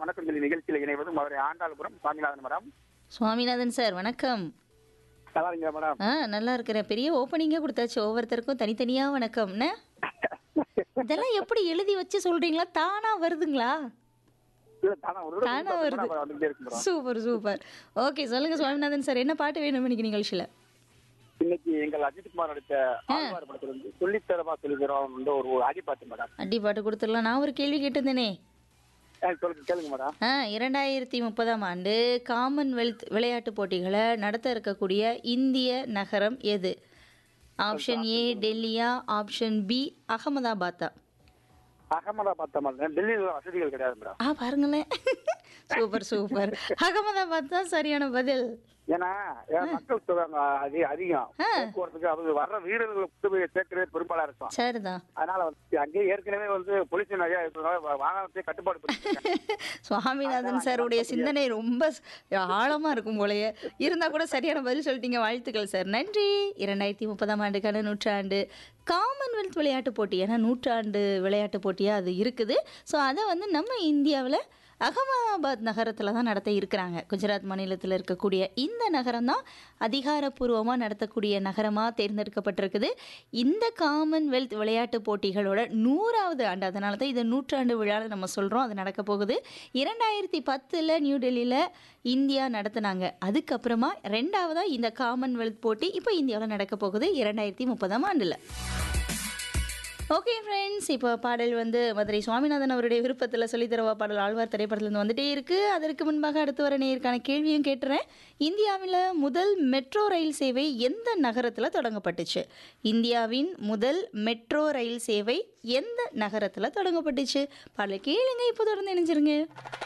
வணக்கம் சொல்லி நிகழ்ச்சியில் இணைவது மதுரை ஆண்டாள்புரம் சாமிநாதன் மேடம் சுவாமிநாதன் சார் வணக்கம் நல்லா இருக்கீங்க மேடம் ஆ நல்லா இருக்கிறேன் பெரிய ஓப்பனிங்கே கொடுத்தாச்சு ஒவ்வொருத்தருக்கும் தனித்தனியா வணக்கம்னு இதெல்லாம் எப்படி எழுதி வச்சு சொல்றீங்களா தானா வருதுங்களா இல்ல, தானா ஒரு தடவை தானா கூப்பிட்டா வருது அப்புறம் வந்துகிட்டே இருக்கு மேடம் சூப்பர் சூப்பர் ஓகே சொல்லுங்க சுவாமிநாதன் சார் என்ன பாட்டு வேணும் இன்னைக்கு நிகழ்ச்சியில இன்னைக்கு எங்கள் அஜித் குமார் நடித்த ஆழ்வார் படத்துல இருந்து சொல்லித்தரமா சொல்லித்தரோம் வந்து ஒரு அடி பாட்டு மேடம் அடி பாட்டு கொடுத்துடலாம் நான் ஒரு கேள்வி கேட்டிருந்தேனே ஆ, சொல்லுங்க கேளுங்க மேடம் ஆ இரண்டாயிரத்தி முப்பதாம் ஆண்டு காமன்வெல்த் விளையாட்டுப் போட்டிகளை நடத்த இருக்கக்கூடிய இந்திய நகரம் எது ஆப்ஷன் ஏ டெல்லியா ஆப்ஷன் பி அகமதாபாத்தா அகமதாபாத் தான் மேடம் டெல்லியில வசதிகள் கிடையாது மேடம் ஆ பாருங்களேன் சூப்பர் சூப்பர் அகமதாபாத் தான் சரியான பதில் ஏன்னா ஏன் மக்கள் தொகை அங்க அதி- அதிகம் போக்குவரத்துக்கு அவங்க வர்ற வீரர்களை கொண்டு போய் சேர்க்கறதே பெரும்பாலா இருக்கும் சரிதான் அதனால வந்து அங்கேயே ஏற்கனவே வந்து போலீஸ் நிறைய இருக்கிறதுனால வா- வாகனத்தை கட்டுப்பாடு பண்ணிருக்காங்க சுவாமிநாதன் சாருடைய சிந்தனை ரொம்ப ஸ்- ஆழமா இருக்கும் போலயே இருந்தா கூட சரியான பதில் சொல்லிட்டீங்க வாழ்த்துக்கள் சார் நன்றி இரண்டாயிரத்தி முப்பதாம் ஆண்டுக்கான நூற்றாண்டு காமன்வெல்த் விளையாட்டு போட்டி ஏன்னா நூற்றாண்டு விளையாட்டு போட்டியா அது இருக்குது ஸோ அதை வந்து நம்ம இந்தியாவில் அகமதாபாத் நகரத்தில் தான் நடத்த இருக்கிறாங்க குஜராத் மாநிலத்தில் இருக்கக்கூடிய இந்த நகரம் தான் அதிகாரப்பூர்வமாக நடத்தக்கூடிய நகரமாக தேர்ந்தெடுக்கப்பட்டிருக்குது இந்த காமன்வெல்த் விளையாட்டு போட்டிகளோட நூறாவது ஆண்டு அதனால தான் இதை நூற்றாண்டு விழாவில் நம்ம சொல்கிறோம் அது நடக்க போகுது இரண்டாயிரத்தி பத்தில் நியூ டெல்லியில் இந்தியா நடத்துனாங்க அதுக்கப்புறமா ரெண்டாவதாக இந்த காமன்வெல்த் போட்டி இப்போ இந்தியாவில் நடக்க போகுது இரண்டாயிரத்தி முப்பதாம் ஆண்டில் ஓகே ஃப்ரெண்ட்ஸ் இப்போ பாடல் வந்து மதுரை சுவாமிநாதன் அவருடைய விருப்பத்தில் சொல்லித்தரவா பாடல் ஆழ்வார் திரைப்படத்துலேருந்து வந்துட்டே இருக்கு அதற்கு முன்பாக அடுத்து வர நேருக்கான கேள்வியும் கேட்டுறேன் இந்தியாவில் முதல் மெட்ரோ ரயில் சேவை எந்த நகரத்தில் தொடங்கப்பட்டுச்சு இந்தியாவின் முதல் மெட்ரோ ரயில் சேவை எந்த நகரத்தில் தொடங்கப்பட்டுச்சு பாடல் கேளுங்க இப்போ தொடர்ந்து இணைஞ்சிருங்க